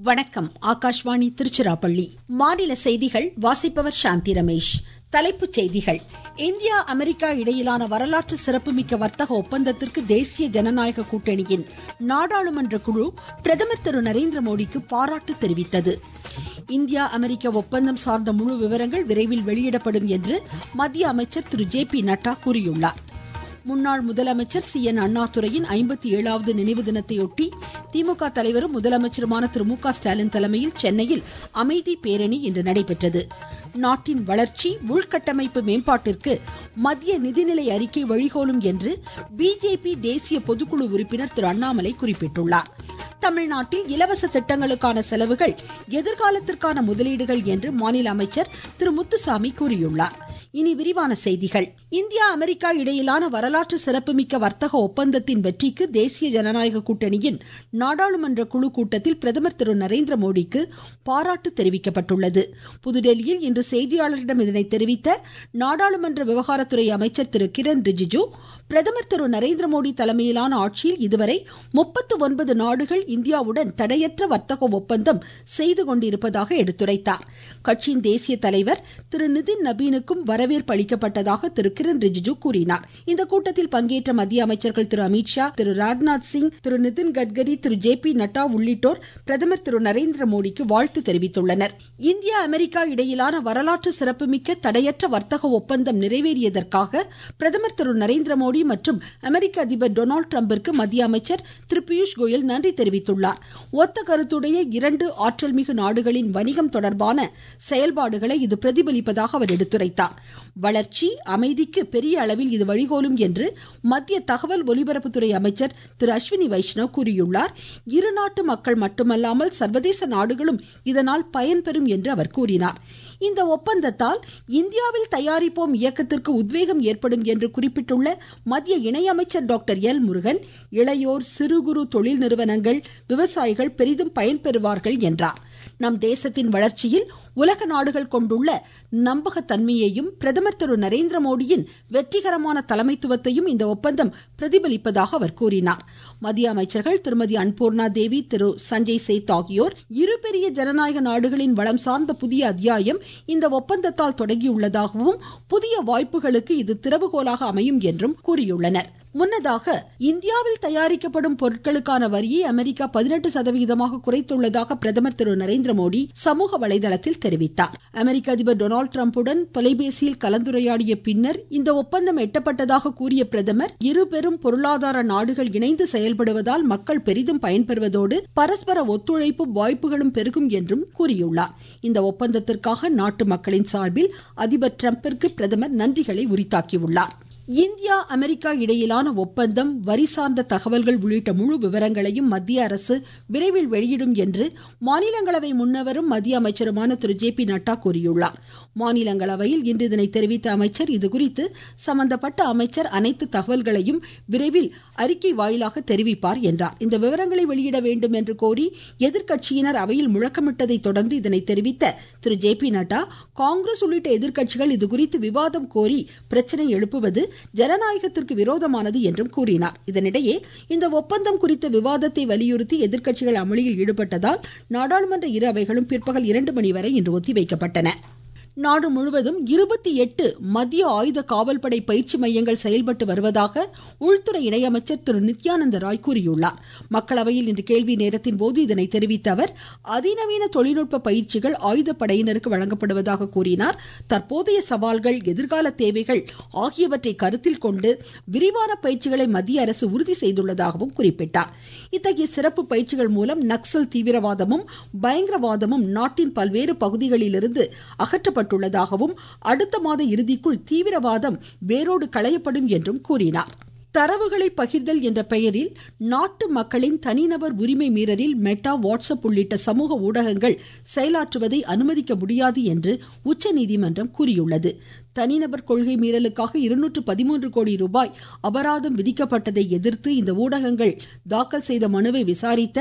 வணக்கம் ஆகாஷ்வாணி திருச்சிராப்பள்ளி மாநில செய்திகள் வாசிப்பவர் சாந்தி ரமேஷ் தலைப்புச் செய்திகள் இந்தியா அமெரிக்கா இடையிலான வரலாற்று சிறப்புமிக்க வர்த்தக ஒப்பந்தத்திற்கு தேசிய ஜனநாயக கூட்டணியின் நாடாளுமன்ற குழு பிரதமர் திரு நரேந்திர மோடிக்கு பாராட்டு தெரிவித்தது இந்தியா அமெரிக்க ஒப்பந்தம் சார்ந்த முழு விவரங்கள் விரைவில் வெளியிடப்படும் என்று மத்திய அமைச்சர் திரு ஜே பி நட்டா கூறியுள்ளார் முன்னாள் முதலமைச்சர் சி என் அண்ணாதுரையின் ஐம்பத்தி ஏழாவது நினைவு தினத்தையொட்டி திமுக தலைவரும் முதலமைச்சருமான திரு மு க ஸ்டாலின் தலைமையில் சென்னையில் அமைதி பேரணி இன்று நடைபெற்றது நாட்டின் வளர்ச்சி உள்கட்டமைப்பு மேம்பாட்டிற்கு மத்திய நிதிநிலை அறிக்கை வழிகோலும் என்று பிஜேபி தேசிய பொதுக்குழு உறுப்பினர் திரு அண்ணாமலை குறிப்பிட்டுள்ளார் தமிழ்நாட்டில் இலவச திட்டங்களுக்கான செலவுகள் எதிர்காலத்திற்கான முதலீடுகள் என்று மாநில அமைச்சர் திரு முத்துசாமி கூறியுள்ளார் இனி விரிவான செய்திகள் இந்தியா அமெரிக்கா இடையிலான வரலாற்று சிறப்புமிக்க வர்த்தக ஒப்பந்தத்தின் வெற்றிக்கு தேசிய ஜனநாயக கூட்டணியின் நாடாளுமன்ற குழு கூட்டத்தில் பிரதமர் திரு நரேந்திர மோடிக்கு பாராட்டு தெரிவிக்கப்பட்டுள்ளது புதுடெல்லியில் இன்று செய்தியாளர்களிடம் இதனை தெரிவித்த நாடாளுமன்ற விவகாரத்துறை அமைச்சர் திரு கிரண் ரிஜிஜு பிரதமர் திரு நரேந்திர மோடி தலைமையிலான ஆட்சியில் இதுவரை முப்பத்து ஒன்பது நாடுகள் இந்தியாவுடன் தடையற்ற வர்த்தக ஒப்பந்தம் செய்து கொண்டிருப்பதாக எடுத்துரைத்தார் கட்சியின் தேசிய தலைவர் திரு நிதின் நபீனுக்கும் வரவேற்பு அளிக்கப்பட்டதாக திரு கிரண் ரிஜிஜு கூறினார் இந்த கூட்டத்தில் பங்கேற்ற மத்திய அமைச்சர்கள் திரு அமித்ஷா திரு ராஜ்நாத் சிங் திரு நிதின் கட்கரி திரு ஜே பி நட்டா உள்ளிட்டோர் பிரதமர் திரு நரேந்திர மோடிக்கு வாழ்த்து தெரிவித்துள்ளனர் இந்தியா அமெரிக்கா இடையிலான வரலாற்று சிறப்புமிக்க தடையற்ற வர்த்தக ஒப்பந்தம் நிறைவேறியதற்காக பிரதமர் திரு நரேந்திர மோடி மற்றும் அமெரிக்க அதிபர் டொனால்டு டிரம்பிற்கு மத்திய அமைச்சர் திரு பியூஷ் கோயல் நன்றி தெரிவித்துள்ளார் ஒத்த கருத்துடைய இரண்டு ஆற்றல் மிகு நாடுகளின் வணிகம் தொடர்பான செயல்பாடுகளை இது பிரதிபலிப்பதாக அவர் எடுத்துரைத்தார் வளர்ச்சி அமைதிக்கு பெரிய அளவில் இது வழிகோலும் என்று மத்திய தகவல் ஒலிபரப்புத்துறை அமைச்சர் திரு அஸ்வினி வைஷ்ணவ் கூறியுள்ளார் இரு நாட்டு மக்கள் மட்டுமல்லாமல் சர்வதேச நாடுகளும் இதனால் பயன்பெறும் என்று அவர் கூறினார் இந்த ஒப்பந்தத்தால் இந்தியாவில் தயாரிப்போம் இயக்கத்திற்கு உத்வேகம் ஏற்படும் என்று குறிப்பிட்டுள்ள மத்திய இணையமைச்சர் டாக்டர் எல் முருகன் இளையோர் சிறு குறு தொழில் நிறுவனங்கள் விவசாயிகள் பெரிதும் பயன்பெறுவார்கள் என்றார் நம் தேசத்தின் வளர்ச்சியில் உலக நாடுகள் கொண்டுள்ள நம்பகத்தன்மையையும் பிரதமர் திரு நரேந்திர மோடியின் வெற்றிகரமான தலைமைத்துவத்தையும் இந்த ஒப்பந்தம் பிரதிபலிப்பதாக அவர் கூறினார் மத்திய அமைச்சர்கள் திருமதி அன்பூர்ணா தேவி திரு சஞ்சய் சேத் ஆகியோர் இரு பெரிய ஜனநாயக நாடுகளின் வளம் சார்ந்த புதிய அத்தியாயம் இந்த ஒப்பந்தத்தால் தொடங்கியுள்ளதாகவும் புதிய வாய்ப்புகளுக்கு இது திறவுகோலாக அமையும் என்றும் கூறியுள்ளனர் முன்னதாக இந்தியாவில் தயாரிக்கப்படும் பொருட்களுக்கான வரியை அமெரிக்கா பதினெட்டு சதவிகிதமாக குறைத்துள்ளதாக பிரதமர் திரு நரேந்திர மோடி சமூக வலைதளத்தில் தெரிவித்தார் அமெரிக்க அதிபர் டொனால்டு டிரம்புடன் தொலைபேசியில் கலந்துரையாடிய பின்னர் இந்த ஒப்பந்தம் எட்டப்பட்டதாக கூறிய பிரதமர் இரு பெரும் பொருளாதார நாடுகள் இணைந்து செயல்படுவதால் மக்கள் பெரிதும் பயன்பெறுவதோடு பரஸ்பர ஒத்துழைப்பும் வாய்ப்புகளும் பெருகும் என்றும் கூறியுள்ளார் இந்த ஒப்பந்தத்திற்காக நாட்டு மக்களின் சார்பில் அதிபர் டிரம்பிற்கு பிரதமர் நன்றிகளை உரித்தாக்கியுள்ளார் இந்தியா அமெரிக்கா இடையிலான ஒப்பந்தம் வரி சார்ந்த தகவல்கள் உள்ளிட்ட முழு விவரங்களையும் மத்திய அரசு விரைவில் வெளியிடும் என்று மாநிலங்களவை முன்னவரும் மத்திய அமைச்சருமான திரு ஜே பி நட்டா கூறியுள்ளார் மாநிலங்களவையில் இன்று இதனை தெரிவித்த அமைச்சர் இதுகுறித்து சம்பந்தப்பட்ட அமைச்சர் அனைத்து தகவல்களையும் விரைவில் அறிக்கை வாயிலாக தெரிவிப்பார் என்றார் இந்த விவரங்களை வெளியிட வேண்டும் என்று கோரி எதிர்க்கட்சியினர் அவையில் முழக்கமிட்டதை தொடர்ந்து இதனை தெரிவித்த திரு ஜே பி நட்டா காங்கிரஸ் உள்ளிட்ட எதிர்க்கட்சிகள் இதுகுறித்து விவாதம் கோரி பிரச்சனை எழுப்புவது ஜனநாயகத்திற்கு விரோதமானது என்றும் கூறினார் இதனிடையே இந்த ஒப்பந்தம் குறித்த விவாதத்தை வலியுறுத்தி எதிர்க்கட்சிகள் அமளியில் ஈடுபட்டதால் நாடாளுமன்ற இரு அவைகளும் பிற்பகல் இரண்டு மணி வரை இன்று ஒத்திவைக்கப்பட்டன நாடு முழுவதும் இருபத்தி எட்டு மத்திய ஆயுத காவல்படை பயிற்சி மையங்கள் செயல்பட்டு வருவதாக உள்துறை இணையமைச்சர் திரு நித்யானந்த ராய் கூறியுள்ளார் மக்களவையில் இன்று கேள்வி நேரத்தின் போது இதனை தெரிவித்த அவர் அதிநவீன தொழில்நுட்ப பயிற்சிகள் ஆயுதப்படையினருக்கு வழங்கப்படுவதாக கூறினார் தற்போதைய சவால்கள் எதிர்கால தேவைகள் ஆகியவற்றை கருத்தில் கொண்டு விரிவான பயிற்சிகளை மத்திய அரசு உறுதி செய்துள்ளதாகவும் குறிப்பிட்டார் இத்தகைய சிறப்பு பயிற்சிகள் மூலம் நக்சல் தீவிரவாதமும் பயங்கரவாதமும் நாட்டின் பல்வேறு பகுதிகளிலிருந்து அகற்றப்பட்டு செய்யப்பட்டுள்ளதாகவும் அடுத்த மாத இறுதிக்குள் தீவிரவாதம் வேரோடு களையப்படும் என்றும் கூறினார் தரவுகளை பகிர்தல் என்ற பெயரில் நாட்டு மக்களின் தனிநபர் உரிமை மீறலில் மெட்டா வாட்ஸ்அப் உள்ளிட்ட சமூக ஊடகங்கள் செயலாற்றுவதை அனுமதிக்க முடியாது என்று உச்சநீதிமன்றம் கூறியுள்ளது தனிநபர் கொள்கை மீறலுக்காக இருநூற்று பதிமூன்று கோடி ரூபாய் அபராதம் விதிக்கப்பட்டதை எதிர்த்து இந்த ஊடகங்கள் தாக்கல் செய்த மனுவை விசாரித்த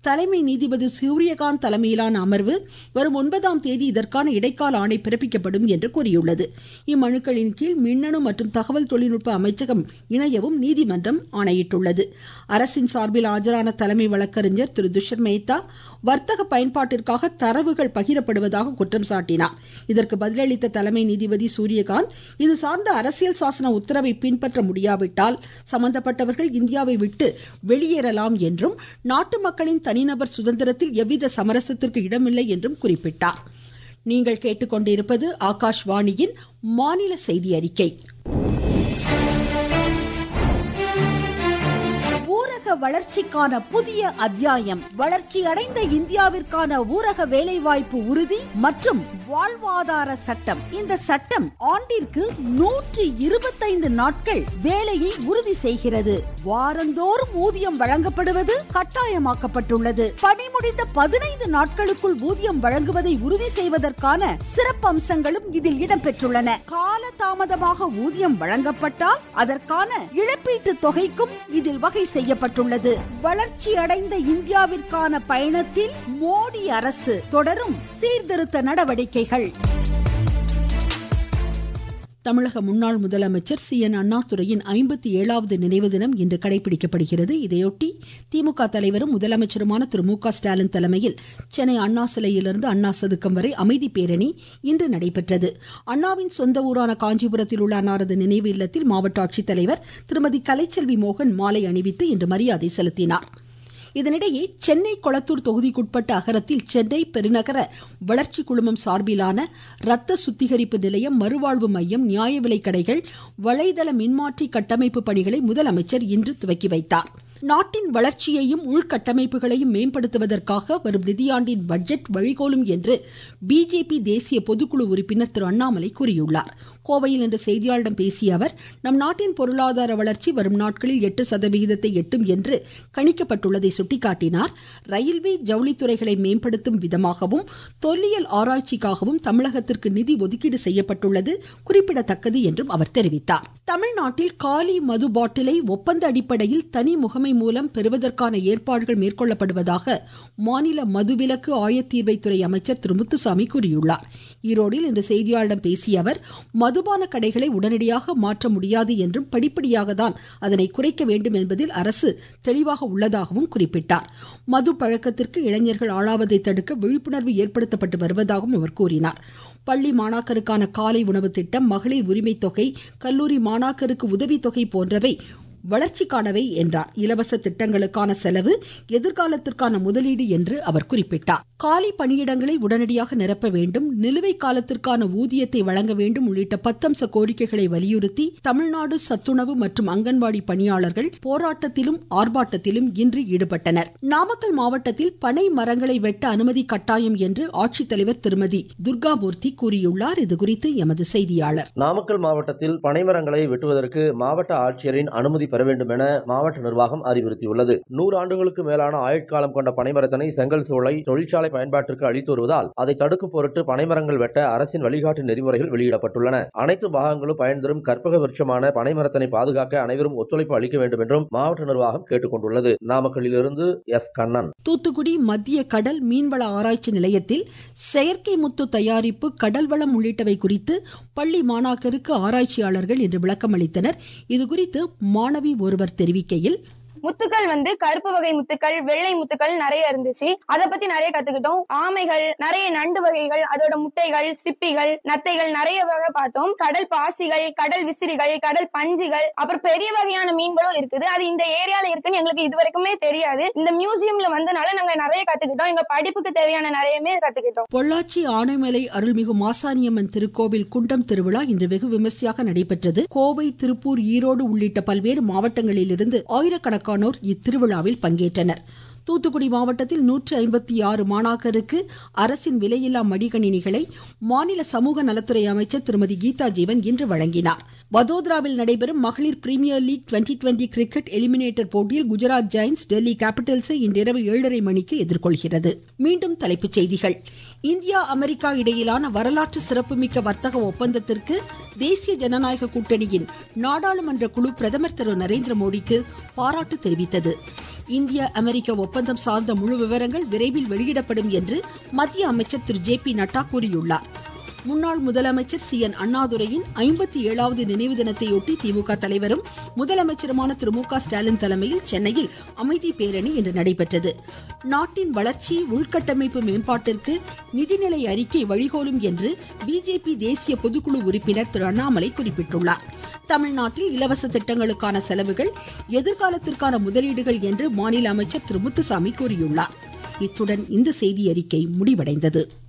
தலைமை நீதிபதி சூரியகாந்த் தலைமையிலான அமர்வு வரும் ஒன்பதாம் தேதி இதற்கான இடைக்கால ஆணை பிறப்பிக்கப்படும் என்று கூறியுள்ளது இம்மனுக்களின் கீழ் மின்னணு மற்றும் தகவல் தொழில்நுட்ப அமைச்சகம் இணையவும் நீதிமன்றம் ஆணையிட்டுள்ளது அரசின் சார்பில் ஆஜரான தலைமை வழக்கறிஞர் திரு துஷர் மேத்தா வர்த்தக பயன்பாட்டிற்காக தரவுகள் பகிரப்படுவதாக குற்றம் சாட்டினார் இதற்கு பதிலளித்த தலைமை நீதிபதி சூரியகாந்த் இது சார்ந்த அரசியல் சாசன உத்தரவை பின்பற்ற முடியாவிட்டால் சம்பந்தப்பட்டவர்கள் இந்தியாவை விட்டு வெளியேறலாம் என்றும் நாட்டு மக்களின் தனிநபர் சுதந்திரத்தில் எவ்வித சமரசத்திற்கு இடமில்லை என்றும் குறிப்பிட்டார் நீங்கள் கேட்டுக்கொண்டிருப்பது ஆகாஷ்வாணியின் மாநில செய்தி அறிக்கை ஊரக வளர்ச்சிக்கான புதிய அத்தியாயம் வளர்ச்சி அடைந்த இந்தியாவிற்கான ஊரக வேலைவாய்ப்பு உறுதி மற்றும் வாழ்வாதார சட்டம் இந்த சட்டம் ஆண்டிற்கு நூற்றி இருபத்தைந்து நாட்கள் வேலையை உறுதி செய்கிறது வாரந்தோறும் ஊதியம் வழங்கப்படுவது கட்டாயமாக்கப்பட்டுள்ளது பணி முடிந்த பதினைந்து நாட்களுக்குள் ஊதியம் வழங்குவதை உறுதி செய்வதற்கான சிறப்பு அம்சங்களும் இதில் இடம்பெற்றுள்ளன கால தாமதமாக ஊதியம் வழங்கப்பட்டால் அதற்கான இழப்பீட்டு தொகைக்கும் இதில் வகை செய்யப்பட்டுள்ளது வளர்ச்சி அடைந்த இந்தியாவிற்கான பயணத்தில் மோடி அரசு தொடரும் சீர்திருத்த நடவடிக்கைகள் தமிழக முன்னாள் முதலமைச்சர் சி என் அண்ணாதுரையின் ஐம்பத்தி ஏழாவது நினைவு தினம் இன்று கடைபிடிக்கப்படுகிறது இதையொட்டி திமுக தலைவரும் முதலமைச்சருமான திரு மு க ஸ்டாலின் தலைமையில் சென்னை அண்ணா சிலையிலிருந்து அண்ணா சதுக்கம் வரை அமைதி பேரணி இன்று நடைபெற்றது அண்ணாவின் சொந்த ஊரான காஞ்சிபுரத்தில் உள்ள அன்னாரது நினைவு இல்லத்தில் மாவட்ட ஆட்சித்தலைவர் திருமதி கலைச்செல்வி மோகன் மாலை அணிவித்து இன்று மரியாதை செலுத்தினார் இதனிடையே சென்னை கொளத்தூர் தொகுதிக்குட்பட்ட அகரத்தில் சென்னை பெருநகர வளர்ச்சி குழுமம் சார்பிலான ரத்த சுத்திகரிப்பு நிலையம் மறுவாழ்வு மையம் நியாய விலைக் கடைகள் வலைதள மின்மாற்றி கட்டமைப்பு பணிகளை முதலமைச்சர் இன்று துவக்கி வைத்தார் நாட்டின் வளர்ச்சியையும் உள்கட்டமைப்புகளையும் மேம்படுத்துவதற்காக வரும் நிதியாண்டின் பட்ஜெட் வழிகோலும் என்று பிஜேபி தேசிய பொதுக்குழு உறுப்பினர் திரு அண்ணாமலை கூறியுள்ளார் கோவையில் இன்று செய்தியாளர்களிடம் பேசிய அவர் நம் நாட்டின் பொருளாதார வளர்ச்சி வரும் நாட்களில் எட்டு சதவிகிதத்தை எட்டும் என்று கணிக்கப்பட்டுள்ளதை சுட்டிக்காட்டினார் ரயில்வே ஜவுளித்துறைகளை மேம்படுத்தும் விதமாகவும் தொல்லியல் ஆராய்ச்சிக்காகவும் தமிழகத்திற்கு நிதி ஒதுக்கீடு செய்யப்பட்டுள்ளது குறிப்பிடத்தக்கது என்றும் அவர் தெரிவித்தார் தமிழ்நாட்டில் காலி மது பாட்டிலை ஒப்பந்த அடிப்படையில் தனி முகமை மூலம் பெறுவதற்கான ஏற்பாடுகள் மேற்கொள்ளப்படுவதாக மாநில மதுவிலக்கு ஆயத்தீர்வைத்துறை அமைச்சர் திரு முத்துசாமி கூறியுள்ளார் ஈரோடில் இன்று செய்தியாளர்களிடம் பேசிய அவர் மதுபான கடைகளை உடனடியாக மாற்ற முடியாது என்றும் படிப்படியாக தான் அதனை குறைக்க வேண்டும் என்பதில் அரசு தெளிவாக உள்ளதாகவும் குறிப்பிட்டார் மது பழக்கத்திற்கு இளைஞர்கள் ஆளாவதை தடுக்க விழிப்புணர்வு ஏற்படுத்தப்பட்டு வருவதாகவும் அவர் கூறினார் பள்ளி மாணாக்கருக்கான காலை உணவு திட்டம் மகளிர் உரிமை தொகை கல்லூரி மாணாக்கருக்கு உதவித்தொகை போன்றவை வளர்ச்சிக்கானவை என்றார் இலவச திட்டங்களுக்கான செலவு எதிர்காலத்திற்கான முதலீடு என்று அவர் குறிப்பிட்டார் காலி பணியிடங்களை உடனடியாக நிரப்ப வேண்டும் நிலுவை காலத்திற்கான ஊதியத்தை வழங்க வேண்டும் உள்ளிட்ட பத்தம்ச கோரிக்கைகளை வலியுறுத்தி தமிழ்நாடு சத்துணவு மற்றும் அங்கன்வாடி பணியாளர்கள் போராட்டத்திலும் ஆர்ப்பாட்டத்திலும் இன்று ஈடுபட்டனர் நாமக்கல் மாவட்டத்தில் பனை மரங்களை வெட்ட அனுமதி கட்டாயம் என்று ஆட்சித்தலைவர் திருமதி துர்காமூர்த்தி கூறியுள்ளார் இதுகுறித்து எமது செய்தியாளர் நாமக்கல் மாவட்டத்தில் பனைமரங்களை வெட்டுவதற்கு மாவட்ட ஆட்சியரின் அனுமதி பெற வேண்டும் என மாவட்ட நிர்வாகம் அறிவுறுத்தியுள்ளது நூறு ஆண்டுகளுக்கு மேலான ஆயுட்காலம் கொண்ட பனைமரத்தினை செங்கல் சூளை தொழிற்சாலை பயன்பாட்டிற்கு அளித்து வருவதால் அதை தடுக்கும் பொருட்டு பனைமரங்கள் வெட்ட அரசின் வழிகாட்டு நெறிமுறைகள் வெளியிடப்பட்டுள்ளன அனைத்து பாகங்களும் பயன் தரும் கற்பக விருட்சமான பனைமரத்தினை பாதுகாக்க அனைவரும் ஒத்துழைப்பு அளிக்க வேண்டும் என்றும் மாவட்ட நிர்வாகம் கேட்டுக் கொண்டுள்ளது நாமக்கல்லிலிருந்து எஸ் கண்ணன் தூத்துக்குடி மத்திய கடல் மீன்வள ஆராய்ச்சி நிலையத்தில் செயற்கை முத்து தயாரிப்பு கடல் வளம் உள்ளிட்டவை குறித்து பள்ளி மாணாக்கருக்கு ஆராய்ச்சியாளர்கள் இன்று விளக்கம் அளித்தனர் இதுகுறித்து மாணவி ஒருவர் தெரிவிக்கையில் முத்துக்கள் வந்து கருப்பு வகை முத்துக்கள் வெள்ளை முத்துக்கள் நிறைய இருந்துச்சு அத பத்தி நிறைய கத்துக்கிட்டோம் ஆமைகள் நிறைய நண்டு வகைகள் அதோட முட்டைகள் சிப்பிகள் நத்தைகள் நிறைய வகை பார்த்தோம் கடல் பாசிகள் கடல் விசிறிகள் கடல் பஞ்சுகள் அப்புறம் பெரிய வகையான மீன்களும் இருக்குது அது இந்த ஏரியால இருக்குன்னு எங்களுக்கு இது வரைக்குமே தெரியாது இந்த மியூசியம்ல வந்தனால நாங்க நிறைய கத்துக்கிட்டோம் எங்க படிப்புக்கு தேவையான நிறையமே கத்துக்கிட்டோம் பொள்ளாச்சி ஆனைமலை அருள்மிகு மாசாணியம்மன் திருக்கோவில் குண்டம் திருவிழா இன்று வெகு விமர்சையாக நடைபெற்றது கோவை திருப்பூர் ஈரோடு உள்ளிட்ட பல்வேறு மாவட்டங்களிலிருந்து ஆயிரக்கணக்கான ஆயிரக்கணக்கானோர் இத்திருவிழாவில் பங்கேற்றனர் தூத்துக்குடி மாவட்டத்தில் நூற்று ஐம்பத்தி ஆறு மாணாக்கருக்கு அரசின் விலையில்லா மடிகணினிகளை மாநில சமூக நலத்துறை அமைச்சர் திருமதி கீதா ஜீவன் இன்று வழங்கினார் வதோதராவில் நடைபெறும் மகளிர் premier league twenty twenty cricket eliminator போட்டியில் குஜராத் ஜெயின்ஸ் டெல்லி கேபிட்டல்ஸை இன்றிரவு ஏழரை மணிக்கு எதிர்கொள்கிறது மீண்டும் தலைப்புச் செய்திகள் இந்தியா அமெரிக்கா இடையிலான வரலாற்று சிறப்புமிக்க வர்த்தக ஒப்பந்தத்திற்கு தேசிய ஜனநாயக கூட்டணியின் நாடாளுமன்ற குழு பிரதமர் திரு நரேந்திர மோடிக்கு பாராட்டு தெரிவித்தது இந்திய அமெரிக்க ஒப்பந்தம் சார்ந்த முழு விவரங்கள் விரைவில் வெளியிடப்படும் என்று மத்திய அமைச்சர் திரு ஜே பி நட்டா கூறியுள்ளார் முன்னாள் முதலமைச்சர் சி என் அண்ணாதுரையின் ஐம்பத்தி ஏழாவது நினைவு தினத்தையொட்டி திமுக தலைவரும் முதலமைச்சருமான திரு மு க ஸ்டாலின் தலைமையில் சென்னையில் அமைதி பேரணி இன்று நடைபெற்றது நாட்டின் வளர்ச்சி உள்கட்டமைப்பு மேம்பாட்டிற்கு நிதிநிலை அறிக்கை வழிகோலும் என்று பிஜேபி தேசிய பொதுக்குழு உறுப்பினர் திரு அண்ணாமலை குறிப்பிட்டுள்ளார் தமிழ்நாட்டில் இலவச திட்டங்களுக்கான செலவுகள் எதிர்காலத்திற்கான முதலீடுகள் என்று மாநில அமைச்சர் திரு முத்துசாமி கூறியுள்ளார் இத்துடன் இந்த செய்தி அறிக்கை முடிவடைந்தது